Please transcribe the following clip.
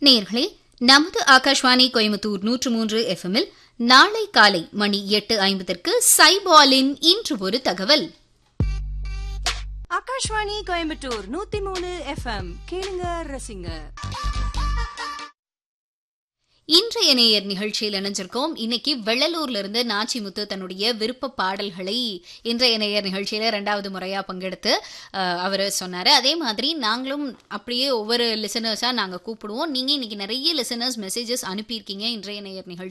நேர்களே நமது ஆகாஷ்வாணி கோயம்புத்தூர் நூற்று மூன்று எஃப்எம்மில் நாளை காலை மணி எட்டு ஐம்பதற்கு சைபாலின் இன்று ஒரு தகவல் ஆகாஷ்வாணி கோயம்புத்தூர் நூத்தி மூணு எஃப்எம் கேளுங்க ரசிங்க இன்றைய நேயர் நிகழ்ச்சியில் இணைஞ்சிருக்கோம் இன்னைக்கு வெள்ளலூர்ல இருந்து நாச்சிமுத்து தன்னுடைய விருப்ப பாடல்களை இன்றைய நேயர் நிகழ்ச்சியில ரெண்டாவது முறையா பங்கெடுத்து அவர் சொன்னாரு அதே மாதிரி நாங்களும் அப்படியே ஒவ்வொரு லிசனர்ஸா நாங்க கூப்பிடுவோம் நீங்க இன்னைக்கு நிறைய லிசனர்ஸ் மெசேஜஸ் அனுப்பியிருக்கீங்க இன்றைய நேயர் நிகழ்ச்சி